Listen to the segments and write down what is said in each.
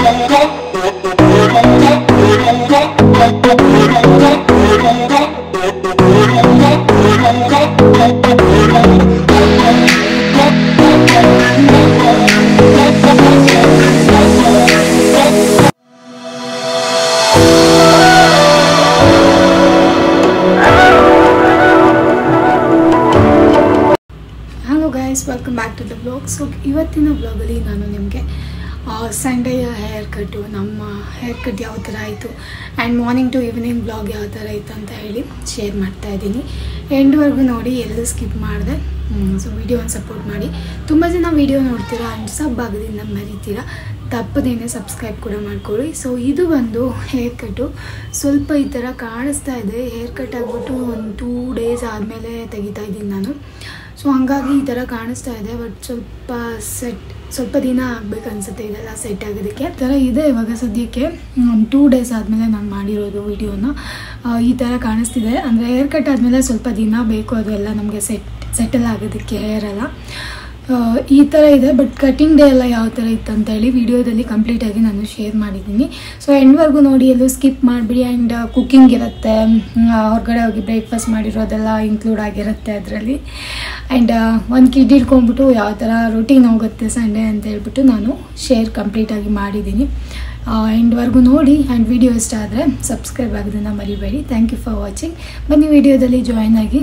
Hello guys welcome back to the blog so ಇವತ್ತಿನ ಬ್ಲಾಗಲ್ಲಿ ನಾನು ನಿಮಗೆ ಸಂಡೆಯ ಹೇರ್ ಕಟ್ಟು ನಮ್ಮ ಹೇರ್ ಕಟ್ ಯಾವ ಥರ ಆಯಿತು and morning to evening blog ಯಾವ ಥರ ಇತ್ತು ಅಂತ ಹೇಳಿ ಶೇರ್ ಮಾಡ್ತಾ ಇದ್ದೀನಿ ಎಂಡ್ವರೆಗೂ ನೋಡಿ ಎಲ್ಲೂ ಸ್ಕಿಪ್ ಮಾಡಿದೆ ಸೊ ವಿಡಿಯೋನ ಸಪೋರ್ಟ್ ಮಾಡಿ ತುಂಬ ಜನ ವಿಡಿಯೋ ನೋಡ್ತೀರಾ ಆ್ಯಂಡ್ ಸಬ್ ಆಗೋದ್ರಿಂದ ಮರಿತೀರಾ ತಪ್ಪದೇನೆ ಸಬ್ಸ್ಕ್ರೈಬ್ ಕೂಡ ಮಾಡ್ಕೊಳ್ಳಿ ಸೊ ಇದು ಒಂದು ಹೇರ್ ಕಟ್ಟು ಸ್ವಲ್ಪ ಈ ಥರ ಕಾಣಿಸ್ತಾ ಇದೆ ಹೇರ್ ಕಟ್ ಆಗಿಬಿಟ್ಟು ಒಂದು ಟೂ ಡೇಸ್ ಆದಮೇಲೆ ತೆಗಿತಾ ಇದ್ದೀನಿ ನಾನು ಸೊ ಹಂಗಾಗಿ ಈ ಥರ ಕಾಣಿಸ್ತಾ ಇದೆ ಬಟ್ ಸ್ವಲ್ಪ ಸೆಟ್ ಸ್ವಲ್ಪ ದಿನ ಆಗ್ಬೇಕು ಅನ್ಸುತ್ತೆ ಇದೆಲ್ಲ ಸೆಟ್ ಆಗೋದಕ್ಕೆ ಈ ಥರ ಇದೆ ಇವಾಗ ಸದ್ಯಕ್ಕೆ ಒಂದು ಟೂ ಡೇಸ್ ಆದಮೇಲೆ ನಾನು ಮಾಡಿರೋದು ವಿಡಿಯೋನ ಈ ಥರ ಕಾಣಿಸ್ತಿದೆ ಅಂದರೆ ಹೇರ್ ಕಟ್ ಆದಮೇಲೆ ಸ್ವಲ್ಪ ದಿನ ಬೇಕು ಅದೆಲ್ಲ ನಮಗೆ ಸೆಟ್ ಸೆಟಲ್ ಆಗೋದಕ್ಕೆ ಹೇರ್ ಎಲ್ಲ ಆ, ಈ ಥರ ಇದೆ ಬಟ್ ಕಟಿಂಗ್ ಡೇ ಎಲ್ಲ ಯಾವ ಥರ ಇತ್ತು ಅಂತ ಹೇಳಿ ವಿಡಿಯೋದಲ್ಲಿ ಕಂಪ್ಲೀಟಾಗಿ ನಾನು ಶೇರ್ ಮಾಡಿದ್ದೀನಿ ಸೊ ಎಂಡ್ವರೆಗೂ ನೋಡಿ ಎಲ್ಲೂ ಸ್ಕಿಪ್ ಮಾಡಿಬಿಡಿ ಆ್ಯಂಡ್ ಕುಕ್ಕಿಂಗ್ ಇರುತ್ತೆ ಮ್, ಹೊರಗಡೆ ಹೋಗಿ ಬ್ರೇಕ್ಫಾಸ್ಟ್ ಮಾಡಿರೋದೆಲ್ಲ ಇನ್ಕ್ಲೂಡ್ ಆಗಿರುತ್ತೆ ಅದರಲ್ಲಿ ಆ್ಯಂಡ್ ಒಂದು ಕಿಡ್ ಹಿಡ್ಕೊಂಡ್ಬಿಟ್ಟು ಯಾವ ಥರ ರೊಟೀನ್ ಹೋಗುತ್ತೆ ಸಂಡೇ ಅಂತ ಹೇಳ್ಬಿಟ್ಟು ನಾನು ಶೇರ್ ಕಂಪ್ಲೀಟಾಗಿ ಮಾಡಿದ್ದೀನಿ ಎಂಡ್ವರೆಗೂ ನೋಡಿ ಆ್ಯಂಡ್ ವಿಡಿಯೋ ಇಷ್ಟ ಆದರೆ ಸಬ್ಸ್ಕ್ರೈಬ್ ಆಗೋದನ್ನು ಮರಿಬೇಡಿ ಥ್ಯಾಂಕ್ ಯು ಫಾರ್ ವಾಚಿಂಗ್ ಬನ್ನಿ ವಿಡಿಯೋದಲ್ಲಿ ಜಾಯ್ನ್ ಆಗಿ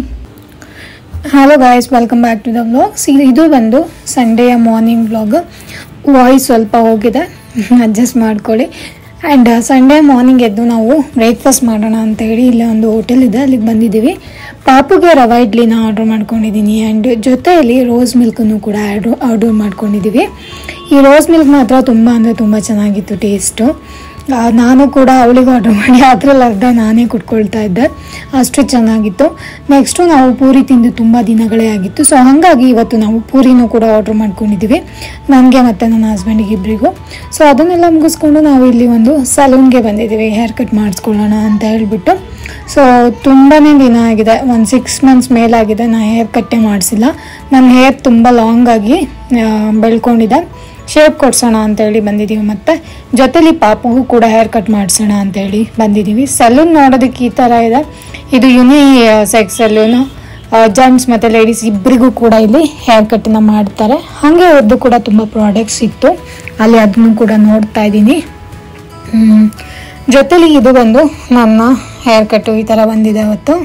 hello guys welcome back to the vlogs ಇದು ಬಂದು ಸಂಡೆಯ ಮಾರ್ನಿಂಗ್ ವ್ಲಾಗ್ ವಾಯ್ಸ್ ಸ್ವಲ್ಪ ಹೋಗಿದೆ ಅಡ್ಜಸ್ಟ್ ಮಾಡ್ಕೊಳ್ಳಿ ಆ್ಯಂಡ್ ಸಂಡೇ ಮಾರ್ನಿಂಗ್ ಎದ್ದು ನಾವು ಬ್ರೇಕ್ಫಾಸ್ಟ್ ಮಾಡೋಣ ಅಂತ ಹೇಳಿ ಇಲ್ಲೇ ಒಂದು ಹೋಟೆಲ್ ಇದೆ ಅಲ್ಲಿಗೆ ಬಂದಿದ್ದೀವಿ ಪಾಪುಗೆ ರವಾ ಇಡ್ಲಿನ ಆರ್ಡ್ರ್ ಮಾಡ್ಕೊಂಡಿದ್ದೀನಿ ಆ್ಯಂಡ್ ಜೊತೆಯಲ್ಲಿ ರೋಸ್ ಮಿಲ್ಕನ್ನು ಕೂಡ ಆರ್ಡ್ರ್ ಆರ್ಡರ್ ಮಾಡ್ಕೊಂಡಿದ್ದೀವಿ ಈ ರೋಸ್ ಮಿಲ್ಕ್ ಮಾತ್ರ ತುಂಬ ಅಂದರೆ ತುಂಬ ಚೆನ್ನಾಗಿತ್ತು ಟೇಸ್ಟು ಆ, ನಾನು ಕೂಡ ಅವಳಿಗೆ ಆರ್ಡರ್ ಮಾಡಿ ಅದರಲ್ಲಿ ಅರ್ಧ ನಾನೇ ಕುಟ್ಕೊಳ್ತಾ ಇದ್ದೆ ಅಷ್ಟು ಚೆನ್ನಾಗಿತ್ತು ನೆಕ್ಸ್ಟು ನಾವು ಪೂರಿ ತಿಂದು ತುಂಬ ದಿನಗಳೇ ಆಗಿತ್ತು ಸೊ ಹಾಗಾಗಿ ಇವತ್ತು ನಾವು ಪೂರಿನೂ ಕೂಡ ಆರ್ಡ್ರ್ ಮಾಡ್ಕೊಂಡಿದ್ದೀವಿ ನನಗೆ ಮತ್ತು ನನ್ನ ಹಸ್ಬೆಂಡಿಗೆ ಇಬ್ಬರಿಗೂ ಸೊ ಅದನ್ನೆಲ್ಲ ಮುಗಿಸ್ಕೊಂಡು ನಾವು ಇಲ್ಲಿ ಒಂದು ಸಲೂನ್ಗೆ ಬಂದಿದ್ದೀವಿ ಹೇರ್ ಕಟ್ ಮಾಡಿಸ್ಕೊಳ್ಳೋಣ ಅಂತ ಹೇಳ್ಬಿಟ್ಟು ಸೊ ತುಂಬಾ ದಿನ ಆಗಿದೆ ಒಂದು ಸಿಕ್ಸ್ ಮಂತ್ಸ್ ಮೇಲಾಗಿದೆ ನಾನು ಹೇರ್ ಕಟ್ಟೆ ಮಾಡಿಸಿಲ್ಲ ನನ್ನ ಹೇರ್ ತುಂಬ ಲಾಂಗ್ ಆಗಿ ಆ, ಬೆಳ್ಕೊಂಡಿದೆ ಶೇಪ್ ಕೊಡ್ಸೋಣ ಅಂತೇಳಿ ಬಂದಿದ್ದೀವಿ ಮತ್ತು ಜೊತೆಲಿ ಪಾಪಗೂ ಕೂಡ ಹೇರ್ ಕಟ್ ಮಾಡಿಸೋಣ ಅಂತೇಳಿ ಬಂದಿದ್ದೀವಿ ಸಲೂನ್ ನೋಡೋದಕ್ಕೆ ಈ ಥರ ಇದೆ ಇದು ಯುನಿ ಸೆಕ್ಸ್ ಸಲೂನು ಜೆಂಟ್ಸ್ ಮತ್ತು ಲೇಡೀಸ್ ಇಬ್ಬರಿಗೂ ಕೂಡ ಇಲ್ಲಿ ಹೇರ್ ಕಟ್ಟನ್ನ ಮಾಡ್ತಾರೆ ಹಾಗೆ ಅವ್ರದ್ದು ಕೂಡ ತುಂಬ ಪ್ರಾಡಕ್ಟ್ಸ್ ಇತ್ತು ಅಲ್ಲಿ ಅದನ್ನು ಕೂಡ ನೋಡ್ತಾ ಇದ್ದೀನಿ ಹ್ಮ್. ಜೊತೆಲಿ ಇದು ಬಂದು ನನ್ನ ಹೇರ್ ಕಟ್ಟು ಈ ಥರ ಬಂದಿದೆ ಅವತ್ತು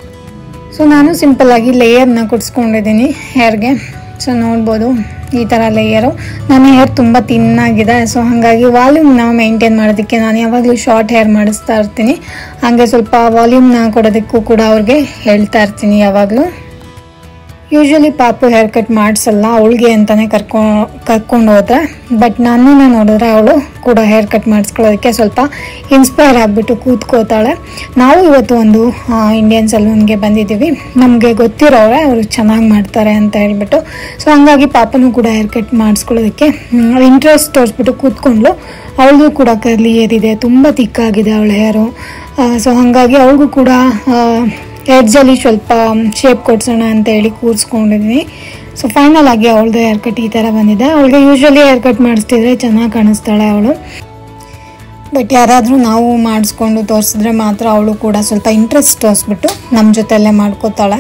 ಸೊ ನಾನು ಸಿಂಪಲ್ ಆಗಿ ಲೇಯರ್ನ ಕುಡಿಸ್ಕೊಂಡಿದ್ದೀನಿ ಹೇರ್ಗೆ ಸೊ ನೋಡ್ಬೋದು ಈ ಥರ ಲೇಯರು ನನ್ನ ಹೇರ್ ತುಂಬ ತಿನ್ನಾಗಿದೆ ಸೊ ಹಾಗಾಗಿ ವಾಲ್ಯೂಮ್ನ ಮೇಂಟೈನ್ ಮಾಡೋದಕ್ಕೆ ನಾನು ಯಾವಾಗಲೂ ಶಾರ್ಟ್ ಹೇರ್ ಮಾಡಿಸ್ತಾ ಇರ್ತೀನಿ ಹಾಗೆ ಸ್ವಲ್ಪ ವಾಲ್ಯೂಮ್ನ ಕೊಡೋದಕ್ಕೂ ಕೂಡ ಅವ್ರಿಗೆ ಹೇಳ್ತಾ ಇರ್ತೀನಿ ಯಾವಾಗಲೂ ಯೂಶ್ವಲಿ ಪಾಪು ಹೇರ್ ಕಟ್ ಮಾಡಿಸಲ್ಲ ಅವಳಿಗೆ ಅಂತಾನೆ ಕರ್ಕೊ ಕರ್ಕೊಂಡು ಹೋದ್ರೆ ಬಟ್ ನನ್ನನ್ನು ನೋಡಿದ್ರೆ ಅವಳು ಕೂಡ ಹೇರ್ ಕಟ್ ಮಾಡಿಸ್ಕೊಳ್ಳೋದಕ್ಕೆ ಸ್ವಲ್ಪ ಇನ್ಸ್ಪೈರ್ ಆಗಿಬಿಟ್ಟು ಕೂತ್ಕೋತಾಳೆ ನಾವು ಇವತ್ತು ಒಂದು ಇಂಡಿಯನ್ ಸಲೂನ್ಗೆ ಬಂದಿದ್ದೀವಿ ನಮಗೆ ಗೊತ್ತಿರೋರೆ ಅವರು ಚೆನ್ನಾಗಿ ಮಾಡ್ತಾರೆ ಅಂತ ಹೇಳ್ಬಿಟ್ಟು ಸೊ ಹಂಗಾಗಿ ಪಾಪನೂ ಕೂಡ ಹೇರ್ ಕಟ್ ಮಾಡಿಸ್ಕೊಳ್ಳೋದಕ್ಕೆ ಇಂಟ್ರೆಸ್ಟ್ ತೋರಿಸ್ಬಿಟ್ಟು ಕೂತ್ಕೊಂಡ್ಲು ಅವಳಿಗೂ ಕೂಡ ಕರ್ಲಿ ಏರಿದೆ ತುಂಬ ತಿಕ್ಕಾಗಿದೆ ಅವಳ ಹೇರು ಸೊ ಹಾಗಾಗಿ ಅವಳಿಗೂ ಕೂಡ ಆ, ಎಡ್ಜಲ್ಲಿ ಸ್ವಲ್ಪ ಶೇಪ್ ಕೊಡ್ಸೋಣ ಅಂತ ಹೇಳಿ ಕೂರಿಸ್ಕೊಂಡಿದ್ದೀನಿ ಸೊ ಫೈನಲ್ ಆಗಿ ಅವಳದು ಹೇರ್ ಕಟ್ ಈ ಥರ ಬಂದಿದೆ ಅವಳಿಗೆ ಯೂಶ್ವಲಿ ಹೇರ್ ಕಟ್ ಮಾಡಿಸ್ತಿದ್ರೆ ಚೆನ್ನಾಗಿ ಕಾಣಿಸ್ತಾಳೆ ಅವಳು ಬಟ್ ಯಾರಾದರೂ ನಾವು ಮಾಡಿಸ್ಕೊಂಡು ತೋರಿಸಿದ್ರೆ ಮಾತ್ರ ಅವಳು ಕೂಡ ಸ್ವಲ್ಪ ಇಂಟ್ರೆಸ್ಟ್ ತೋರಿಸ್ಬಿಟ್ಟು ನಮ್ಮ ಜೊತೆಯಲ್ಲೇ ಮಾಡ್ಕೋತಾಳೆ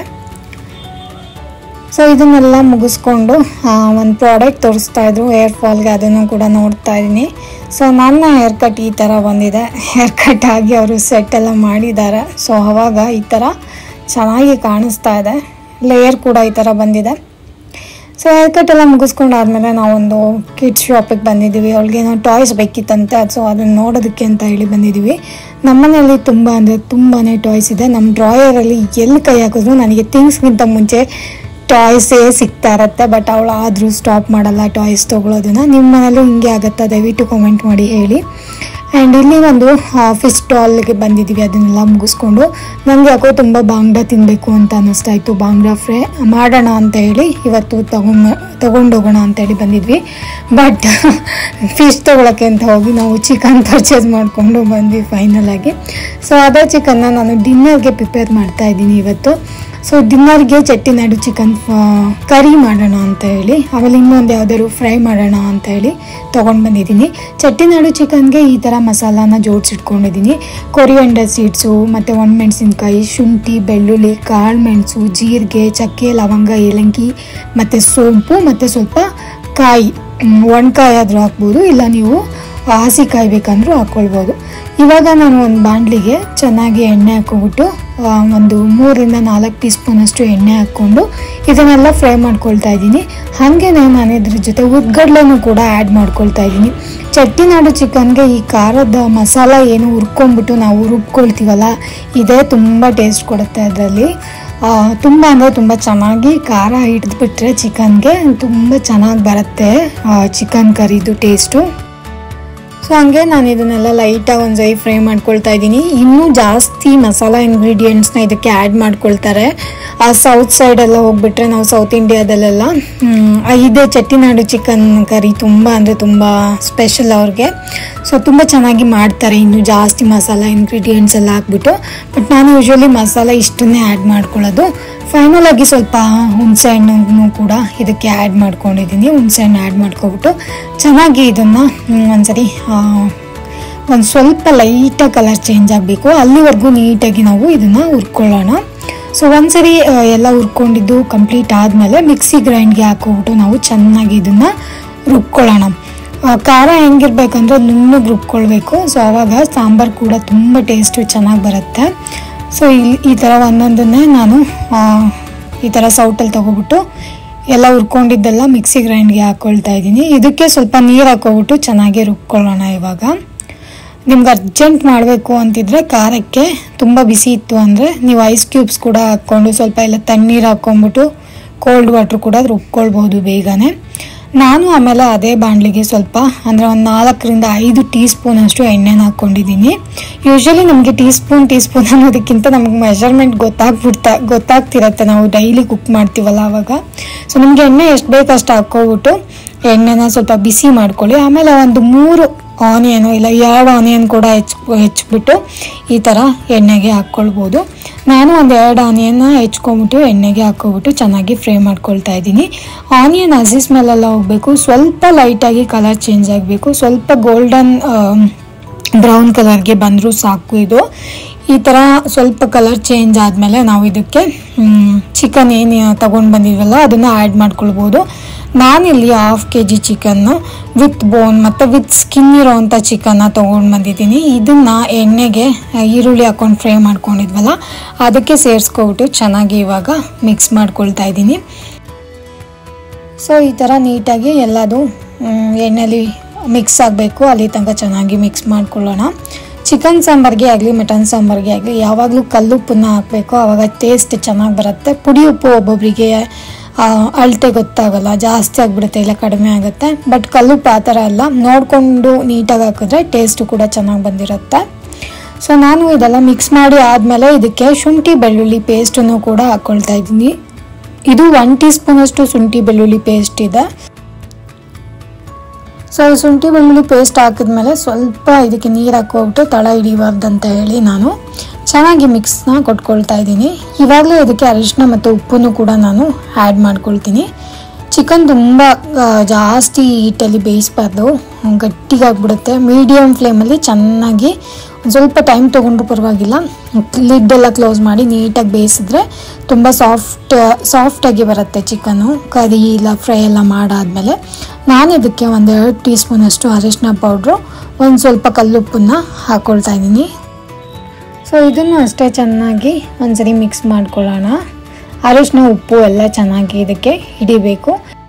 ಸೊ ಇದನ್ನೆಲ್ಲ ಮುಗಿಸ್ಕೊಂಡು ಒಂದು ಪ್ರಾಡಕ್ಟ್ ತೋರಿಸ್ತಾ ಇದ್ರು ಹೇರ್ ಫಾಲ್ಗೆ ಅದನ್ನು ಕೂಡ ನೋಡ್ತಾ ಇದ್ದೀನಿ ಸೊ ನನ್ನ ಹೇರ್ ಕಟ್ ಈ ಥರ ಬಂದಿದೆ ಹೇರ್ ಕಟ್ ಆಗಿ ಅವರು ಸೆಟ್ ಎಲ್ಲ ಮಾಡಿದ್ದಾರೆ ಸೊ ಅವಾಗ ಈ ಥರ ಚೆನ್ನಾಗಿ ಕಾಣಿಸ್ತಾ ಇದೆ ಲೇಯರ್ ಕೂಡ ಈ ಥರ ಬಂದಿದೆ ಸೊ ಹೇರ್ ಕಟ್ ಎಲ್ಲ ಮುಗಿಸ್ಕೊಂಡಾದ್ಮೇಲೆ ನಾವೊಂದು ಕಿಡ್ಸ್ ಶಾಪಿಗೆ ಬಂದಿದ್ದೀವಿ ಅವಳಿಗೆ ಏನೋ ಟಾಯ್ಸ್ ಬೇಕಿತ್ತಂತೆ ಸೊ ಅದನ್ನು ನೋಡೋದಕ್ಕೆ ಅಂತ ಹೇಳಿ ಬಂದಿದ್ದೀವಿ ನಮ್ಮನೇಲಿ ತುಂಬ ಅಂದರೆ ತುಂಬಾ ಟಾಯ್ಸ್ ಇದೆ ನಮ್ಮ ಡ್ರಾಯರಲ್ಲಿ ಎಲ್ಲಿ ಕೈ ಹಾಕಿದ್ರು ನನಗೆ ಥಿಂಗ್ಸ್ಗಿಂತ ಮುಂಚೆ ಟಾಯ್ಸೇ ಸಿಗ್ತಾ ಇರತ್ತೆ ಬಟ್ ಅವಳು ಆದರೂ ಸ್ಟಾಪ್ ಮಾಡಲ್ಲ ಟಾಯ್ಸ್ ತೊಗೊಳೋದನ್ನ ನಿಮ್ಮ ಮನೇಲೂ ಹಿಂಗೆ ಆಗುತ್ತಾ ದಯವಿಟ್ಟು ಕಾಮೆಂಟ್ ಮಾಡಿ ಹೇಳಿ ಆ್ಯಂಡ್ ಇಲ್ಲಿ ಒಂದು ಫಿಶ್ ಸ್ಟಾಲ್ಗೆ ಬಂದಿದ್ದೀವಿ ಅದನ್ನೆಲ್ಲ ಮುಗಿಸ್ಕೊಂಡು ನನಗೆ ಯಾಕೋ ತುಂಬ ಬಾಂಗ್ಡಾ ತಿನ್ನಬೇಕು ಅಂತ ಅನ್ನಿಸ್ತಾ ಇತ್ತು ಬಾಂಗ್ಡಾ ಫ್ರೈ ಮಾಡೋಣ ಅಂತ ಹೇಳಿ ಇವತ್ತು ತಗೊಂಡು ತೊಗೊಂಡೋಗೋಣ ಅಂತೇಳಿ ಬಂದಿದ್ವಿ ಬಟ್ ಫಿಶ್ ತೊಗೊಳಕ್ಕೆ ಅಂತ ಹೋಗಿ ನಾವು ಚಿಕನ್ ಪರ್ಚೇಸ್ ಮಾಡಿಕೊಂಡು ಬಂದ್ವಿ ಫೈನಲ್ ಆಗಿ ಸೊ ಅದೇ ಚಿಕನ್ನ ನಾನು ಡಿನ್ನರ್ಗೆ ಪ್ರಿಪೇರ್ ಮಾಡ್ತಾ ಇದ್ದೀನಿ ಇವತ್ತು ಸೊ ಡಿನ್ನರ್ಗೆ ಚಟ್ಟಿನಾಡು ಚಿಕನ್ ಕರಿ ಮಾಡೋಣ ಅಂತ ಹೇಳಿ ಆಮೇಲೆ ಇನ್ನೊಂದು ಯಾವ್ದಾದ್ರು ಫ್ರೈ ಮಾಡೋಣ ಅಂತ ಹೇಳಿ ತೊಗೊಂಡು ಬಂದಿದ್ದೀನಿ ಚಟ್ಟಿನಾಡು ಚಿಕನ್ಗೆ ಈ ಥರ ಮಸಾಲಾನ ಜೋಡಿಸಿಟ್ಕೊಂಡಿದ್ದೀನಿ ಕೊರಿಯಂಡರ್ ಸೀಡ್ಸು ಮತ್ತು ಒಣಮೆಣಸಿನ್ಕಾಯಿ ಶುಂಠಿ ಬೆಳ್ಳುಳ್ಳಿ ಕಾಳು ಮೆಣಸು ಜೀರಿಗೆ ಚಕ್ಕೆ ಲವಂಗ ಏಲಕ್ಕಿ ಮತ್ತು ಸೋಂಪು ಮತ್ತು ಸ್ವಲ್ಪ ಕಾಯಿ ಒಣಕಾಯಿ ಆದರೂ ಹಾಕ್ಬೋದು ಇಲ್ಲ ನೀವು ಹಸಿ ಕಾಯಿ ಬೇಕಂದ್ರೂ ಹಾಕ್ಕೊಳ್ಬೋದು ಇವಾಗ ನಾನು ಒಂದು ಬಾಣಲಿಗೆ ಚೆನ್ನಾಗಿ ಎಣ್ಣೆ ಹಾಕ್ಕೊಬಿಟ್ಟು ಆ, ಒಂದು ಮೂರರಿಂದ ನಾಲ್ಕು ಟೀ ಸ್ಪೂನಷ್ಟು ಎಣ್ಣೆ ಹಾಕ್ಕೊಂಡು ಇದನ್ನೆಲ್ಲ ಫ್ರೈ ಮಾಡ್ಕೊಳ್ತಾ ಇದ್ದೀನಿ ಹಾಗೆ ನಾನು ಇದ್ರ ಜೊತೆ ಉದ್ಗಡ್ಲೆನೂ ಕೂಡ ಆ್ಯಡ್ ಮಾಡ್ಕೊಳ್ತಾ ಇದ್ದೀನಿ ಚಟ್ಟಿನಾಡು ಚಿಕನ್ಗೆ ಈ ಖಾರದ ಮಸಾಲ ಏನು ಹುರ್ಕೊಂಡ್ಬಿಟ್ಟು ನಾವು ರುಬ್ಕೊಳ್ತೀವಲ್ಲ ಇದೇ ತುಂಬ ಟೇಸ್ಟ್ ಕೊಡುತ್ತೆ ಅದರಲ್ಲಿ ತುಂಬ ಅಂದರೆ ತುಂಬ ಚೆನ್ನಾಗಿ ಖಾರ ಹಿಡಿದ್ಬಿಟ್ರೆ ಚಿಕನ್ಗೆ ತುಂಬ ಚೆನ್ನಾಗಿ ಬರುತ್ತೆ ಚಿಕನ್ ಕರಿದು ಟೇಸ್ಟು ಸೊ ಹಂಗೆ ನಾನು ಇದನ್ನೆಲ್ಲ ಲೈಟಾಗಿ ಒಂದು ಸೈ ಫ್ರೈ ಮಾಡ್ಕೊಳ್ತಾ ಇದ್ದೀನಿ ಇನ್ನೂ ಜಾಸ್ತಿ ಮಸಾಲ ಇಂಗ್ರೀಡಿಯೆಂಟ್ಸ್ನ ಇದಕ್ಕೆ ಆ್ಯಡ್ ಮಾಡ್ಕೊಳ್ತಾರೆ ಆ ಸೌತ್ ಸೈಡೆಲ್ಲ ಹೋಗ್ಬಿಟ್ರೆ ನಾವು ಸೌತ್ ಇಂಡಿಯಾದಲ್ಲೆಲ್ಲ ಮ್, ಇದೇ ಚಟ್ಟಿನಾಡು ಚಿಕನ್ ಕರಿ ತುಂಬ ಅಂದರೆ ತುಂಬ ಸ್ಪೆಷಲ್ ಅವ್ರಿಗೆ ಸೊ ತುಂಬ ಚೆನ್ನಾಗಿ ಮಾಡ್ತಾರೆ ಇನ್ನೂ ಜಾಸ್ತಿ ಮಸಾಲ ಇಂಗ್ರೀಡಿಯೆಂಟ್ಸ್ ಎಲ್ಲ ಹಾಕ್ಬಿಟ್ಟು ಬಟ್ ನಾನು ಯೂಶ್ವಲಿ ಮಸಾಲ ಇಷ್ಟನ್ನೇ ಆ್ಯಡ್ ಮಾಡ್ಕೊಳ್ಳೋದು ಫೈನಲ್ ಆಗಿ ಸ್ವಲ್ಪ ಹುಣಸೆ ಹಣ್ಣನ್ನು ಕೂಡ ಇದಕ್ಕೆ ಆ್ಯಡ್ ಮಾಡ್ಕೊಂಡಿದ್ದೀನಿ ಹುಣಸೆ ಹಣ್ಣು ಆ್ಯಡ್ ಮಾಡ್ಕೊಬಿಟ್ಟು ಚೆನ್ನಾಗಿ ಇದನ್ನು ಒಂದ್ಸರಿ ಒಂದು ಸ್ವಲ್ಪ ಲೈಟಾಗಿ ಕಲರ್ ಚೇಂಜ್ ಆಗಬೇಕು ಅಲ್ಲಿವರೆಗೂ ನೀಟಾಗಿ ನಾವು ಇದನ್ನು ಹುರ್ಕೊಳ್ಳೋಣ ಸೊ ಒಂದ್ಸರಿ ಆ, ಎಲ್ಲ ಹುರ್ಕೊಂಡಿದ್ದು ಕಂಪ್ಲೀಟ್ ಆದಮೇಲೆ ಮಿಕ್ಸಿ ಗ್ರೈಂಡ್ಗೆ ಹಾಕೋಬಿಟ್ಟು ನಾವು ಚೆನ್ನಾಗಿ ಇದನ್ನು ರುಬ್ಕೊಳ್ಳೋಣ ಆ, ಖಾರ ಹೆಂಗಿರ್ಬೇಕಂದ್ರೆ ನುಣ್ಣಗೆ ರುಬ್ಕೊಳ್ಬೇಕು ಸೊ ಆವಾಗ ಸಾಂಬಾರು ಕೂಡ ತುಂಬ ಟೇಸ್ಟು ಚೆನ್ನಾಗಿ ಬರುತ್ತೆ ಸೊ ಇಲ್ಲಿ ಈ ಥರ ಒಂದೊಂದನ್ನೇ ನಾನು ಆ, ಈ ಥರ ಸೌಟಲ್ಲಿ ತೊಗೊಬಿಟ್ಟು ಎಲ್ಲ ಹುರ್ಕೊಂಡಿದ್ದೆಲ್ಲ ಮಿಕ್ಸಿ ಗ್ರೈಂಡ್ಗೆ ಹಾಕ್ಕೊಳ್ತಾ ಇದ್ದೀನಿ ಇದಕ್ಕೆ ಸ್ವಲ್ಪ ನೀರು ಹಾಕ್ಕೊಬಿಟ್ಟು ಚೆನ್ನಾಗಿ ರುಬ್ಕೊಳ್ಳೋಣ ಇವಾಗ ನಿಮ್ಗೆ ಅರ್ಜೆಂಟ್ ಮಾಡಬೇಕು ಅಂತಿದ್ರೆ ಖಾರಕ್ಕೆ ತುಂಬ ಬಿಸಿ ಇತ್ತು ಅಂದರೆ ನೀವು ಐಸ್ ಕ್ಯೂಬ್ಸ್ ಕೂಡ ಹಾಕ್ಕೊಂಡು ಸ್ವಲ್ಪ ಎಲ್ಲ ತಣ್ಣೀರು ಹಾಕ್ಕೊಂಬಿಟ್ಟು ಕೋಲ್ಡ್ ವಾಟ್ರ್ ಕೂಡ ರುಬ್ಕೊಳ್ಬೋದು ಬೇಗನೆ ನಾನು ಆಮೇಲೆ ಅದೇ ಬಾಣಲಿಗೆ ಸ್ವಲ್ಪ ಅಂದರೆ ಒಂದು ನಾಲ್ಕರಿಂದ ಐದು ಟೀ ಸ್ಪೂನ್ ಅಷ್ಟು ಎಣ್ಣೆನ ಹಾಕ್ಕೊಂಡಿದ್ದೀನಿ ಯೂಶ್ವಲಿ ನಮಗೆ ಟೀ ಸ್ಪೂನ್ ಟೀ ಸ್ಪೂನ್ ಅನ್ನೋದಕ್ಕಿಂತ ನಮಗೆ ಮೆಷರ್ಮೆಂಟ್ ಗೊತ್ತಾಗ್ಬಿಡ್ತಾ ಗೊತ್ತಾಗ್ತಿರತ್ತೆ ನಾವು ಡೈಲಿ ಕುಕ್ ಮಾಡ್ತೀವಲ್ಲ ಆವಾಗ ಸೊ ನಿಮಗೆ ಎಣ್ಣೆ ಎಷ್ಟು ಬೇಕು ಅಷ್ಟು ಹಾಕ್ಕೊಬಿಟ್ಟು ಎಣ್ಣೆನ ಸ್ವಲ್ಪ ಬಿಸಿ ಮಾಡ್ಕೊಳ್ಳಿ ಆಮೇಲೆ ಒಂದು ಮೂರು ಆನಿಯನು ಇಲ್ಲ ಎರಡು ಆನಿಯನ್ ಕೂಡ ಹೆಚ್ ಹೆಚ್ಚಿಬಿಟ್ಟು ಈ ಥರ ಎಣ್ಣೆಗೆ ಹಾಕ್ಕೊಳ್ಬೋದು ನಾನು ಒಂದು ಎರಡು ಆನಿಯನ್ನ ಹೆಚ್ಕೊಂಬಿಟ್ಟು ಎಣ್ಣೆಗೆ ಹಾಕ್ಕೊಬಿಟ್ಟು ಚೆನ್ನಾಗಿ ಫ್ರೈ ಮಾಡ್ಕೊಳ್ತಾ ಇದ್ದೀನಿ ಆನಿಯನ್ ಹಸಿ ಸ್ಮೆಲ್ಲೆಲ್ಲ ಹೋಗಬೇಕು ಸ್ವಲ್ಪ ಲೈಟಾಗಿ ಕಲರ್ ಚೇಂಜ್ ಆಗಬೇಕು ಸ್ವಲ್ಪ ಗೋಲ್ಡನ್ ಬ್ರೌನ್ ಕಲರ್ಗೆ ಬಂದರೂ ಸಾಕು ಇದು ಈ ಥರ ಸ್ವಲ್ಪ ಕಲರ್ ಚೇಂಜ್ ಆದಮೇಲೆ ನಾವು ಇದಕ್ಕೆ ಚಿಕನ್ ಏನು ತಗೊಂಡು ಬಂದಿದ್ವಲ್ಲ ಅದನ್ನು ಆ್ಯಡ್ ಮಾಡ್ಕೊಳ್ಬೋದು ನಾನಿಲ್ಲಿ ಹಾಫ್ ಕೆ ಜಿ ಚಿಕನ್ನು ವಿತ್ ಬೋನ್ ಮತ್ತು ವಿತ್ ಸ್ಕಿನ್ ಇರೋವಂಥ ಚಿಕನ್ನ ತೊಗೊಂಡು ಬಂದಿದ್ದೀನಿ ಇದನ್ನು ಎಣ್ಣೆಗೆ ಆ, ಈರುಳ್ಳಿ ಹಾಕ್ಕೊಂಡು ಫ್ರೈ ಮಾಡ್ಕೊಂಡಿದ್ವಲ್ಲ ಅದಕ್ಕೆ ಸೇರಿಸ್ಕೊಬಿಟ್ಟು ಚೆನ್ನಾಗಿ ಇವಾಗ ಮಿಕ್ಸ್ ಮಾಡ್ಕೊಳ್ತಾ ಇದ್ದೀನಿ ಸೊ ಈ ಥರ ನೀಟಾಗಿ ಎಲ್ಲದು ಮ್, ಎಣ್ಣೆಲಿ ಮಿಕ್ಸ್ ಆಗಬೇಕು ಅಲ್ಲಿ ತನಕ ಚೆನ್ನಾಗಿ ಮಿಕ್ಸ್ ಮಾಡ್ಕೊಳ್ಳೋಣ ಚಿಕನ್ ಸಾಂಬಾರ್ಗೆ ಆಗಲಿ ಮಟನ್ ಸಾಂಬಾರ್ಗೆ ಆಗಲಿ ಯಾವಾಗಲೂ ಕಲ್ಲುಪ್ಪನ್ನ ಹಾಕಬೇಕು ಆವಾಗ ಟೇಸ್ಟ್ ಚೆನ್ನಾಗಿ ಬರುತ್ತೆ ಪುಡಿ ಉಪ್ಪು ಒಬ್ಬೊಬ್ಬರಿಗೆ ಆ, ಅಳತೆ ಗೊತ್ತಾಗಲ್ಲ ಜಾಸ್ತಿ ಆಗಿಬಿಡುತ್ತೆ ಇಲ್ಲ ಕಡಿಮೆ ಆಗುತ್ತೆ ಬಟ್ ಕಲ್ಲುಪ್ಪು ಆ ಥರ ಅಲ್ಲ ನೋಡಿಕೊಂಡು ನೀಟಾಗಿ ಹಾಕಿದ್ರೆ ಟೇಸ್ಟು ಕೂಡ ಚೆನ್ನಾಗಿ ಬಂದಿರುತ್ತೆ ಸೊ ನಾನು ಇದೆಲ್ಲ ಮಿಕ್ಸ್ ಮಾಡಿ ಆದಮೇಲೆ ಇದಕ್ಕೆ ಶುಂಠಿ ಬೆಳ್ಳುಳ್ಳಿ ಪೇಸ್ಟನ್ನು ಕೂಡ ಹಾಕ್ಕೊಳ್ತಾ ಇದ್ದೀನಿ ಇದು ಒನ್ ಟೀ ಸ್ಪೂನಷ್ಟು ಶುಂಠಿ ಬೆಳ್ಳುಳ್ಳಿ ಪೇಸ್ಟ್ ಇದೆ ಸೊ ಶುಂಠಿ ಬೆಳ್ಳುಳ್ಳಿ ಪೇಸ್ಟ್ ಹಾಕಿದ್ಮೇಲೆ ಸ್ವಲ್ಪ ಇದಕ್ಕೆ ನೀರು ಹಾಕೋಬಿಟ್ಟು ತಳ ಹಿಡಿಬಾರ್ದಂತ ಹೇಳಿ ನಾನು ಚೆನ್ನಾಗಿ ಮಿಕ್ಸ್ನ ಕೊಟ್ಕೊಳ್ತಾ ಇದ್ದೀನಿ ಇವಾಗಲೇ ಇದಕ್ಕೆ ಅರಿಶಿನ ಮತ್ತು ಉಪ್ಪನ್ನು ಕೂಡ ನಾನು ಆ್ಯಡ್ ಮಾಡ್ಕೊಳ್ತೀನಿ ಚಿಕನ್ ತುಂಬ ಆ, ಜಾಸ್ತಿ ಹೀಟಲ್ಲಿ ಬೇಯಿಸ್ಬಾರ್ದು ಗಟ್ಟಿಗಾಗ್ಬಿಡುತ್ತೆ ಮೀಡಿಯಮ್ ಫ್ಲೇಮಲ್ಲಿ ಚೆನ್ನಾಗಿ ಒಂದು ಸ್ವಲ್ಪ ಟೈಮ್ ತೊಗೊಂಡ್ರು ಪರವಾಗಿಲ್ಲ ಲಿಡ್ ಎಲ್ಲ ಕ್ಲೋಸ್ ಮಾಡಿ ನೀಟಾಗಿ ಬೇಯಿಸಿದ್ರೆ ತುಂಬ ಸಾಫ್ಟ್ ಸಾಫ್ಟಾಗಿ ಬರುತ್ತೆ ಚಿಕನ್ನು ಕರಿ ಇಲ್ಲ ಫ್ರೈ ಎಲ್ಲ ಮಾಡಾದ್ಮೇಲೆ ನಾನು ಇದಕ್ಕೆ ಒಂದು ಎರಡು ಟೀ ಸ್ಪೂನಷ್ಟು ಅರಿಶಿನ ಪೌಡ್ರು ಒಂದು ಸ್ವಲ್ಪ ಕಲ್ಲುಪ್ಪನ್ನ ಹಾಕ್ಕೊಳ್ತಾ ಇದ್ದೀನಿ ಸೊ ಇದನ್ನು ಅಷ್ಟೇ ಚೆನ್ನಾಗಿ ಒಂದ್ಸರಿ ಮಿಕ್ಸ್ ಮಾಡ್ಕೊಳ್ಳೋಣ ಅರಿಶಿನ ಉಪ್ಪು ಎಲ್ಲ ಚೆನ್ನಾಗಿ ಇದಕ್ಕೆ ಹಿಡಿಬೇಕು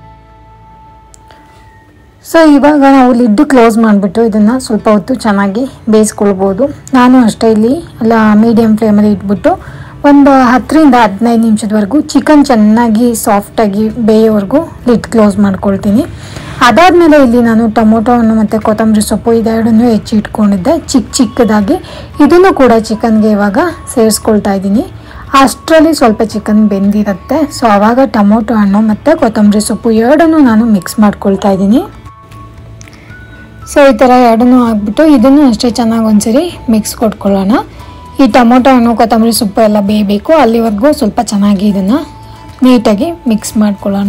ಸೊ ಇವಾಗ ನಾವು ಲಿಡ್ ಕ್ಲೋಸ್ ಮಾಡಿಬಿಟ್ಟು ಇದನ್ನು ಸ್ವಲ್ಪ ಹೊತ್ತು ಚೆನ್ನಾಗಿ ಬೇಯಿಸ್ಕೊಳ್ಬೋದು ನಾನು ಅಷ್ಟೇ ಇಲ್ಲಿ ಎಲ್ಲ ಮೀಡಿಯಮ್ ಫ್ಲೇಮಲ್ಲಿ ಇಟ್ಬಿಟ್ಟು ಒಂದು ಹತ್ತರಿಂದ ಹದಿನೈದು ನಿಮಿಷದವರೆಗೂ ಚಿಕನ್ ಚೆನ್ನಾಗಿ ಸಾಫ್ಟಾಗಿ ಬೇಯೋವರೆಗೂ ಲಿಡ್ ಕ್ಲೋಸ್ ಮಾಡ್ಕೊಳ್ತೀನಿ ಅದಾದಮೇಲೆ ಇಲ್ಲಿ ನಾನು ಟೊಮೊಟೊವನ್ನು ಮತ್ತು ಕೊತ್ತಂಬರಿ ಸೊಪ್ಪು ಇದೆರಡನ್ನೂ ಹೆಚ್ಚಿ ಇಟ್ಕೊಂಡಿದ್ದೆ ಚಿಕ್ಕ ಚಿಕ್ಕದಾಗಿ ಇದನ್ನು ಕೂಡ ಚಿಕನ್ಗೆ ಇವಾಗ ಸೇರಿಸ್ಕೊಳ್ತಾ ಇದ್ದೀನಿ ಅಷ್ಟರಲ್ಲಿ ಸ್ವಲ್ಪ ಚಿಕನ್ ಬೆಂದಿರುತ್ತೆ ಸೊ ಆವಾಗ ಟೊಮೊಟೊ ಹಣ್ಣು ಮತ್ತು ಕೊತ್ತಂಬರಿ ಸೊಪ್ಪು ಎರಡನ್ನೂ ನಾನು ಮಿಕ್ಸ್ ಮಾಡ್ಕೊಳ್ತಾ ಇದ್ದೀನಿ ಸೊ ಈ ಥರ ಎರಡನ್ನೂ ಹಾಕ್ಬಿಟ್ಟು ಇದನ್ನು ಅಷ್ಟೇ ಚೆನ್ನಾಗಿ ಒಂದ್ಸರಿ ಮಿಕ್ಸ್ ಕೊಟ್ಕೊಳ್ಳೋಣ ಈ ಟೊಮೊಟೊ ಹಣ್ಣು ಕೊತ್ತಂಬರಿ ಸೊಪ್ಪು ಎಲ್ಲ ಬೇಯಬೇಕು ಅಲ್ಲಿವರೆಗೂ ಸ್ವಲ್ಪ ಚೆನ್ನಾಗಿ ಇದನ್ನು ನೀಟಾಗಿ ಮಿಕ್ಸ್ ಮಾಡ್ಕೊಳ್ಳೋಣ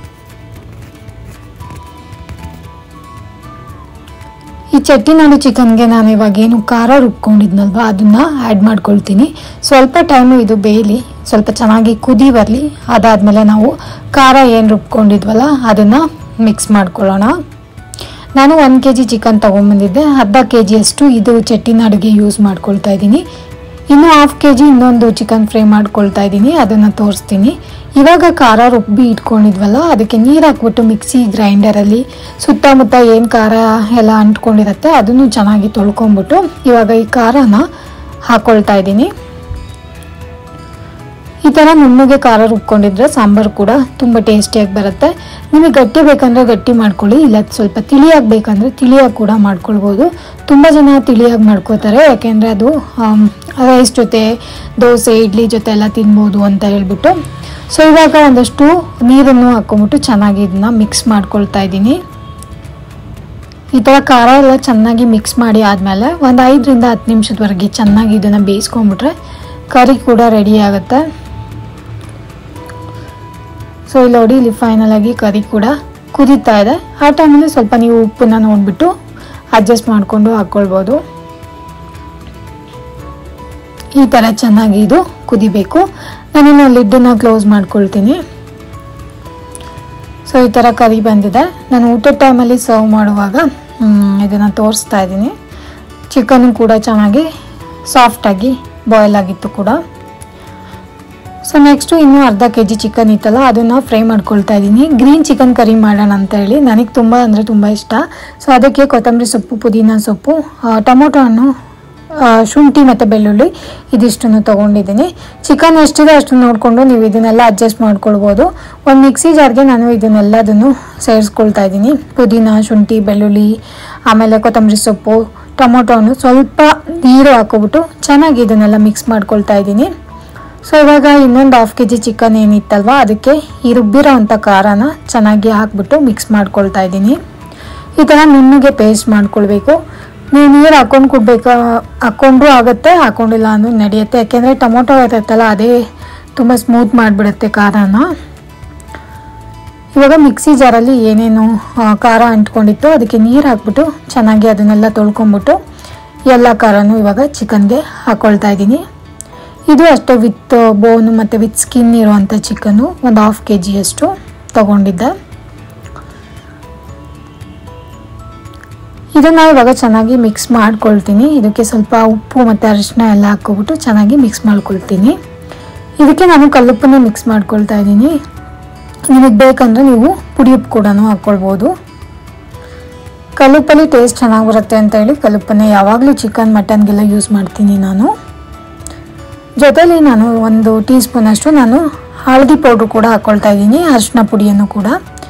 ಈ ಚಟ್ಟಿನಾಡು ಚಿಕನ್ಗೆ ನಾನು ಇವಾಗ ಏನು ಖಾರ ರುಬ್ಕೊಂಡಿದ್ನಲ್ವ ಅದನ್ನು ಆ್ಯಡ್ ಮಾಡ್ಕೊಳ್ತೀನಿ ಸ್ವಲ್ಪ ಟೈಮು ಇದು ಬೇಯಲಿ ಸ್ವಲ್ಪ ಚೆನ್ನಾಗಿ ಕುದಿ ಬರಲಿ ಅದಾದಮೇಲೆ ನಾವು ಖಾರ ಏನು ರುಬ್ಕೊಂಡಿದ್ವಲ್ಲ ಅದನ್ನು ಮಿಕ್ಸ್ ಮಾಡ್ಕೊಳ್ಳೋಣ ನಾನು ಒಂದು ಕೆ ಜಿ ಚಿಕನ್ ತೊಗೊಂಬಂದಿದ್ದೆ ಅರ್ಧ ಕೆ ಜಿಯಷ್ಟು ಇದು ಚಟ್ಟಿನಾಡಿಗೆ ಯೂಸ್ ಮಾಡ್ಕೊಳ್ತಾ ಇದ್ದೀನಿ ಇನ್ನು ಹಾಫ್ ಕೆ ಜಿ ಇನ್ನೊಂದು ಚಿಕನ್ ಫ್ರೈ ಮಾಡ್ಕೊಳ್ತಾ ಇದ್ದೀನಿ ಅದನ್ನು ತೋರಿಸ್ತೀನಿ ಇವಾಗ ಖಾರ ರುಬ್ಬಿ ಇಟ್ಕೊಂಡಿದ್ವಲ್ಲ ಅದಕ್ಕೆ ನೀರು ಹಾಕ್ಬಿಟ್ಟು ಮಿಕ್ಸಿ ಗ್ರೈಂಡರಲ್ಲಿ ಸುತ್ತಮುತ್ತ ಏನು ಖಾರ ಎಲ್ಲ ಅಂಟ್ಕೊಂಡಿರುತ್ತೆ ಅದನ್ನು ಚೆನ್ನಾಗಿ ತೊಳ್ಕೊಂಬಿಟ್ಟು ಇವಾಗ ಈ ಖಾರನ ಹಾಕ್ಕೊಳ್ತಾ ಇದ್ದೀನಿ ಈ ಥರ ನುಣ್ಣಗೆ ಖಾರ ರುಬ್ಕೊಂಡಿದ್ರೆ ಸಾಂಬಾರು ಕೂಡ ತುಂಬ ಟೇಸ್ಟಿಯಾಗಿ ಬರುತ್ತೆ ನಿಮಗೆ ಗಟ್ಟಿ ಬೇಕಂದ್ರೆ ಗಟ್ಟಿ ಮಾಡ್ಕೊಳ್ಳಿ ಇಲ್ಲ ಸ್ವಲ್ಪ ತಿಳಿಯಾಗಿ ಬೇಕಂದ್ರೆ ತಿಳಿಯಾಗಿ ಕೂಡ ಮಾಡ್ಕೊಳ್ಬೋದು ತುಂಬ ಜನ ತಿಳಿಯಾಗಿ ಮಾಡ್ಕೋತಾರೆ ಯಾಕೆಂದರೆ ಅದು ರೈಸ್ ಜೊತೆ ದೋಸೆ ಇಡ್ಲಿ ಜೊತೆ ಎಲ್ಲ ತಿನ್ಬೋದು ಅಂತ ಹೇಳ್ಬಿಟ್ಟು ಸೊ ಇವಾಗ ಒಂದಷ್ಟು ನೀರನ್ನು ಹಾಕ್ಕೊಂಬಿಟ್ಟು ಚೆನ್ನಾಗಿ ಇದನ್ನ ಮಿಕ್ಸ್ ಮಾಡ್ಕೊಳ್ತಾ ಇದ್ದೀನಿ ಈ ಥರ ಖಾರ ಎಲ್ಲ ಚೆನ್ನಾಗಿ ಮಿಕ್ಸ್ ಮಾಡಿ ಆದಮೇಲೆ ಒಂದು ಐದರಿಂದ ಹತ್ತು ನಿಮಿಷದವರೆಗೆ ಚೆನ್ನಾಗಿ ಇದನ್ನು ಬೇಯಿಸ್ಕೊಂಬಿಟ್ರೆ ಕರಿ ಕೂಡ ರೆಡಿ ಆಗುತ್ತೆ ಸೊ ಇಲ್ಲಿ ನೋಡಿ ಇಲ್ಲಿ ಫೈನಲ್ ಆಗಿ ಕರಿ ಕೂಡ ಕುದೀತಾ ಇದೆ ಆ ಟೈಮಲ್ಲಿ ಸ್ವಲ್ಪ ನೀವು ಉಪ್ಪನ್ನ ನೋಡಿಬಿಟ್ಟು ಅಡ್ಜಸ್ಟ್ ಮಾಡಿಕೊಂಡು ಹಾಕ್ಕೊಳ್ಬೋದು ಈ ಥರ ಚೆನ್ನಾಗಿ ಇದು ಕುದಿಬೇಕು ನಾನಿನ್ನು ಲಿಡ್ಡನ್ನು ಕ್ಲೋಸ್ ಮಾಡ್ಕೊಳ್ತೀನಿ ಸೊ ಈ ಥರ ಕರಿ ಬಂದಿದೆ ನಾನು ಊಟದ ಟೈಮಲ್ಲಿ ಸರ್ವ್ ಮಾಡುವಾಗ ಇದನ್ನು ತೋರಿಸ್ತಾ ಇದ್ದೀನಿ ಚಿಕನ್ನು ಕೂಡ ಚೆನ್ನಾಗಿ ಸಾಫ್ಟಾಗಿ ಬಾಯ್ಲ್ ಆಗಿತ್ತು ಕೂಡ ಸೊ ನೆಕ್ಸ್ಟು ಇನ್ನೂ ಅರ್ಧ ಕೆ ಜಿ ಚಿಕನ್ ಇತ್ತಲ್ಲ ಅದನ್ನು ಫ್ರೈ ಮಾಡ್ಕೊಳ್ತಾ ಇದ್ದೀನಿ ಗ್ರೀನ್ ಚಿಕನ್ ಕರಿ ಮಾಡೋಣ ಅಂತ ಹೇಳಿ ನನಗೆ ತುಂಬ ಅಂದರೆ ತುಂಬ ಇಷ್ಟ ಸೊ ಅದಕ್ಕೆ ಕೊತ್ತಂಬರಿ ಸೊಪ್ಪು ಪುದೀನ ಸೊಪ್ಪು ಆ, ಟೊಮೊಟೊ ಹಣ್ಣು ಆ, ಶುಂಠಿ ಮತ್ತು ಬೆಳ್ಳುಳ್ಳಿ ಇದಿಷ್ಟನ್ನು ತೊಗೊಂಡಿದ್ದೀನಿ ಚಿಕನ್ ಎಷ್ಟಿದೆ ಅಷ್ಟು ನೋಡಿಕೊಂಡು ನೀವು ಇದನ್ನೆಲ್ಲ ಅಡ್ಜಸ್ಟ್ ಮಾಡ್ಕೊಳ್ಬೋದು ಒಂದು ಮಿಕ್ಸಿ ಜಾರ್ಗೆ ನಾನು ಇದನ್ನೆಲ್ಲದನ್ನು ಸೇರಿಸ್ಕೊಳ್ತಾ ಇದ್ದೀನಿ ಪುದೀನ ಶುಂಠಿ ಬೆಳ್ಳುಳ್ಳಿ ಆಮೇಲೆ ಕೊತ್ತಂಬರಿ ಸೊಪ್ಪು ಟೊಮೊಟೊ ಹಣ್ಣು ಸ್ವಲ್ಪ ನೀರು ಹಾಕೋಬಿಟ್ಟು ಚೆನ್ನಾಗಿ ಇದನ್ನೆಲ್ಲ ಮಿಕ್ಸ್ ಮಾಡ್ಕೊಳ್ತಾ ಇದ್ದೀನಿ ಸೊ ಇವಾಗ ಇನ್ನೊಂದು ಹಾಫ್ ಕೆ ಜಿ ಚಿಕನ್ ಏನಿತ್ತಲ್ವ ಅದಕ್ಕೆ ಈ ರುಬ್ಬಿರೋ ಅಂಥ ಖಾರನ ಚೆನ್ನಾಗಿ ಹಾಕ್ಬಿಟ್ಟು ಮಿಕ್ಸ್ ಮಾಡ್ಕೊಳ್ತಾ ಇದ್ದೀನಿ ಈ ಥರ ನುಣ್ಣಗೆ ಪೇಸ್ಟ್ ಮಾಡ್ಕೊಳ್ಬೇಕು ನೀವು ನೀರು ಹಾಕೊಂಡು ಕೊಡ್ಬೇಕಾ ಹಾಕ್ಕೊಂಡ್ರೂ ಆಗುತ್ತೆ ಹಾಕೊಂಡಿಲ್ಲ ಅಂದ್ರೂ ನಡೆಯುತ್ತೆ ಯಾಕೆಂದರೆ ಟೊಮೊಟೊ ಇರುತ್ತಲ್ಲ ಅದೇ ತುಂಬ ಸ್ಮೂತ್ ಮಾಡಿಬಿಡುತ್ತೆ ಖಾರನ ಇವಾಗ ಮಿಕ್ಸಿ ಜಾರಲ್ಲಿ ಏನೇನು ಆ, ಖಾರ ಅಂಟ್ಕೊಂಡಿತ್ತು ಅದಕ್ಕೆ ನೀರು ಹಾಕ್ಬಿಟ್ಟು ಚೆನ್ನಾಗಿ ಅದನ್ನೆಲ್ಲ ತೊಳ್ಕೊಂಬಿಟ್ಟು ಎಲ್ಲ ಖಾರನೂ ಇವಾಗ ಚಿಕನ್ಗೆ ಹಾಕ್ಕೊಳ್ತಾ ಇದ್ದೀನಿ ಇದು ಅಷ್ಟೇ ವಿತ್ ಬೋನು ಮತ್ತು ವಿತ್ ಸ್ಕಿನ್ ಇರುವಂಥ ಚಿಕನ್ನು ಒಂದು ಹಾಫ್ ಕೆ ಜಿಯಷ್ಟು ತಗೊಂಡಿದ್ದೆ ಇದನ್ನು ಇವಾಗ ಚೆನ್ನಾಗಿ ಮಿಕ್ಸ್ ಮಾಡ್ಕೊಳ್ತೀನಿ ಇದಕ್ಕೆ ಸ್ವಲ್ಪ ಉಪ್ಪು ಮತ್ತು ಅರಿಶಿನ ಎಲ್ಲ ಹಾಕ್ಕೊಬಿಟ್ಟು ಚೆನ್ನಾಗಿ ಮಿಕ್ಸ್ ಮಾಡ್ಕೊಳ್ತೀನಿ ಇದಕ್ಕೆ ನಾನು ಕಲ್ಲುಪ್ಪನ್ನೇ ಮಿಕ್ಸ್ ಮಾಡ್ಕೊಳ್ತಾ ಇದ್ದೀನಿ ನಿಮಗೆ ಬೇಕಂದರೆ ನೀವು ಪುಡಿ ಉಪ್ಪು ಕೂಡ ಹಾಕ್ಕೊಳ್ಬೋದು ಕಲ್ಲುಪ್ಪಲ್ಲಿ ಟೇಸ್ಟ್ ಚೆನ್ನಾಗಿ ಬರುತ್ತೆ ಅಂತ ಹೇಳಿ ಕಲ್ಲುಪ್ಪನ್ನೇ ಯಾವಾಗಲೂ ಚಿಕನ್ ಮಟನ್ಗೆಲ್ಲ ಯೂಸ್ ಮಾಡ್ತೀನಿ ನಾನು ಜೊತೆಲಿ ನಾನು ಒಂದು ಟೀ ಸ್ಪೂನಷ್ಟು ನಾನು ಹಳದಿ ಪೌಡ್ರು ಕೂಡ ಹಾಕ್ಕೊಳ್ತಾ ಇದ್ದೀನಿ ಅರಿಶಿನ ಪುಡಿಯನ್ನು ಕೂಡ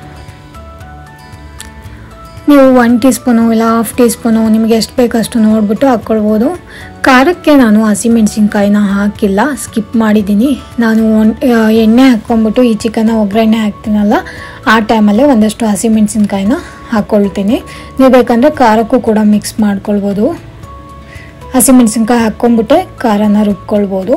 ನೀವು ಒನ್ ಟೀ ಸ್ಪೂನು ಇಲ್ಲ ಹಾಫ್ ಟೀ ಸ್ಪೂನು ನಿಮಗೆ ಎಷ್ಟು ಬೇಕಷ್ಟು ನೋಡಿಬಿಟ್ಟು ಹಾಕ್ಕೊಳ್ಬೋದು ಖಾರಕ್ಕೆ ನಾನು ಹಸಿಮೆಣ್ಸಿನ್ಕಾಯಿನ ಹಾಕಿಲ್ಲ ಸ್ಕಿಪ್ ಮಾಡಿದ್ದೀನಿ ನಾನು ಒನ್ ಆ, ಎಣ್ಣೆ ಹಾಕ್ಕೊಂಬಿಟ್ಟು ಈ ಚಿಕನ್ನ ಒಗ್ಗರಣೆ ಹಾಕ್ತೀನಲ್ಲ ಆ ಟೈಮಲ್ಲೇ ಒಂದಷ್ಟು ಹಸಿಮೆಣ್ಸಿನ್ಕಾಯಿನ ಹಾಕ್ಕೊಳ್ತೀನಿ ನೀವು ಬೇಕಂದರೆ ಖಾರಕ್ಕೂ ಕೂಡ ಮಿಕ್ಸ್ ಮಾಡ್ಕೊಳ್ಬೋದು ಹಸಿಮೆಣ್ಸಿನ್ಕಾಯಿ ಹಾಕ್ಕೊಂಬಿಟ್ಟೆ ಖಾರನ ರುಬ್ಕೊಳ್ಬೋದು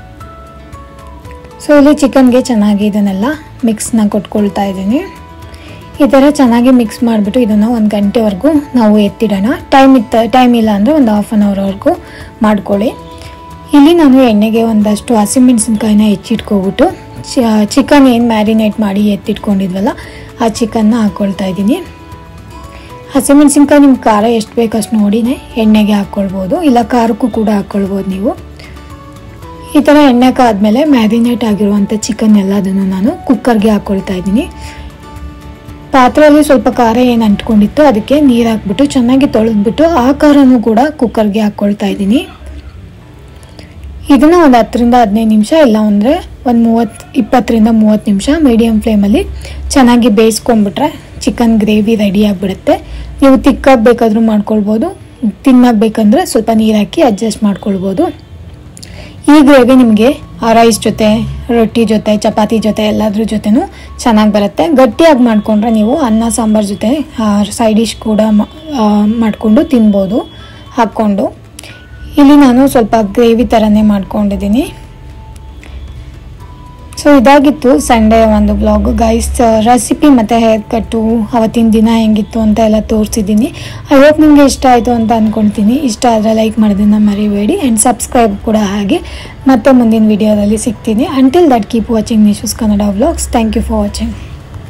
ಸೊ ಇಲ್ಲಿ ಚಿಕನ್ಗೆ ಚೆನ್ನಾಗಿ ಇದನ್ನೆಲ್ಲ ಮಿಕ್ಸ್ನ ಕೊಟ್ಕೊಳ್ತಾ ಇದ್ದೀನಿ ಈ ಥರ ಚೆನ್ನಾಗಿ ಮಿಕ್ಸ್ ಮಾಡಿಬಿಟ್ಟು ಇದನ್ನು ಒಂದು ಗಂಟೆವರೆಗೂ ನಾವು ಎತ್ತಿಡೋಣ ಟೈಮ್ ಇತ್ತ ಟೈಮ್ ಇಲ್ಲ ಅಂದರೆ ಒಂದು ಹಾಫ್ ಆನ್ ಅವರ್ವರೆಗೂ ಮಾಡ್ಕೊಳ್ಳಿ ಇಲ್ಲಿ ನಾನು ಎಣ್ಣೆಗೆ ಒಂದಷ್ಟು ಹಸಿಮೆಣಸಿನ್ಕಾಯಿನ ಹೆಚ್ಚಿಟ್ಕೊಬಿಟ್ಟು ಚಿಕನ್ ಏನು ಮ್ಯಾರಿನೇಟ್ ಮಾಡಿ ಎತ್ತಿಟ್ಕೊಂಡಿದ್ವಲ್ಲ ಆ ಚಿಕನ್ನ ಹಾಕ್ಕೊಳ್ತಾ ಇದ್ದೀನಿ ಹಸಿಮೆಣಸಿನ್ಕಾಯಿ ನಿಮ್ಗೆ ಖಾರ ಎಷ್ಟು ಬೇಕಷ್ಟು ನೋಡಿನೇ ಎಣ್ಣೆಗೆ ಹಾಕ್ಕೊಳ್ಬೋದು ಇಲ್ಲ ಖಾರಕ್ಕೂ ಕೂಡ ಹಾಕ್ಕೊಳ್ಬೋದು ನೀವು ಈ ಥರ ಎಣ್ಣೆ ಕಾದ್ಮೇಲೆ ಮ್ಯಾರಿನೇಟ್ ಆಗಿರುವಂಥ ಚಿಕನ್ ಎಲ್ಲದನ್ನು ನಾನು ಕುಕ್ಕರ್ಗೆ ಹಾಕ್ಕೊಳ್ತಾ ಇದ್ದೀನಿ ಪಾತ್ರೆಯಲ್ಲಿ ಸ್ವಲ್ಪ ಖಾರ ಏನು ಅಂಟ್ಕೊಂಡಿತ್ತು ಅದಕ್ಕೆ ನೀರು ಹಾಕ್ಬಿಟ್ಟು ಚೆನ್ನಾಗಿ ತೊಳೆದ್ಬಿಟ್ಟು ಆ ಖಾರನೂ ಕೂಡ ಕುಕ್ಕರ್ಗೆ ಹಾಕ್ಕೊಳ್ತಾ ಇದ್ದೀನಿ ಇದನ್ನು ಒಂದು ಹತ್ತರಿಂದ ಹದಿನೈದು ನಿಮಿಷ ಇಲ್ಲ ಅಂದರೆ ಒಂದು ಮೂವತ್ತು ಇಪ್ಪತ್ತರಿಂದ ಮೂವತ್ತು ನಿಮಿಷ ಮೀಡಿಯಮ್ ಫ್ಲೇಮಲ್ಲಿ ಚೆನ್ನಾಗಿ ಬೇಯಿಸ್ಕೊಂಡ್ಬಿಟ್ರೆ ಚಿಕನ್ ಗ್ರೇವಿ ರೆಡಿ ಆಗಿಬಿಡುತ್ತೆ ನೀವು ತಿಕ್ಕಾಗಿ ಬೇಕಾದರೂ ಮಾಡ್ಕೊಳ್ಬೋದು ತಿನ್ನಕ್ಕೆ ಬೇಕಂದರೆ ಸ್ವಲ್ಪ ನೀರು ಹಾಕಿ ಅಡ್ಜಸ್ಟ್ ಮಾಡ್ಕೊಳ್ಬೋದು ಈ ಗ್ರೇವಿ ನಿಮಗೆ ರೈಸ್ ಜೊತೆ ರೊಟ್ಟಿ ಜೊತೆ ಚಪಾತಿ ಜೊತೆ ಎಲ್ಲದ್ರ ಜೊತೆನೂ ಚೆನ್ನಾಗಿ ಬರುತ್ತೆ ಗಟ್ಟಿಯಾಗಿ ಮಾಡಿಕೊಂಡ್ರೆ ನೀವು ಅನ್ನ ಸಾಂಬಾರು ಜೊತೆ ಸೈಡ್ ಡಿಶ್ ಕೂಡ ಮಾ- ಆ, ಮಾಡಿಕೊಂಡು ತಿನ್ಬೋದು ಹಾಕ್ಕೊಂಡು ಇಲ್ಲಿ ನಾನು ಸ್ವಲ್ಪ ಗ್ರೇವಿ ಥರನೇ ಮಾಡ್ಕೊಂಡಿದ್ದೀನಿ ಸೊ ಇದಾಗಿತ್ತು ಸಂಡೇ ಒಂದು ಬ್ಲಾಗ್ ಗೈಸ್ ರೆಸಿಪಿ ಮತ್ತು ಹೇರ್ ಕಟ್ಟು ಅವತ್ತಿನ ದಿನ ಹೆಂಗಿತ್ತು ಅಂತ ಎಲ್ಲ ತೋರಿಸಿದ್ದೀನಿ ಐ ಹೋಪ್ ನಿಮಗೆ ಇಷ್ಟ ಆಯಿತು ಅಂತ ಅಂದ್ಕೊಳ್ತೀನಿ ಇಷ್ಟ ಆದರೆ ಲೈಕ್ ಮಾಡೋದನ್ನ ಮರಿಬೇಡಿ ಆ್ಯಂಡ್ ಸಬ್ಸ್ಕ್ರೈಬ್ ಕೂಡ ಹಾಗೆ ಮತ್ತೆ ಮುಂದಿನ ವಿಡಿಯೋದಲ್ಲಿ ಸಿಗ್ತೀನಿ until that keep watching Nishu's Kannada vlogs thank you for watching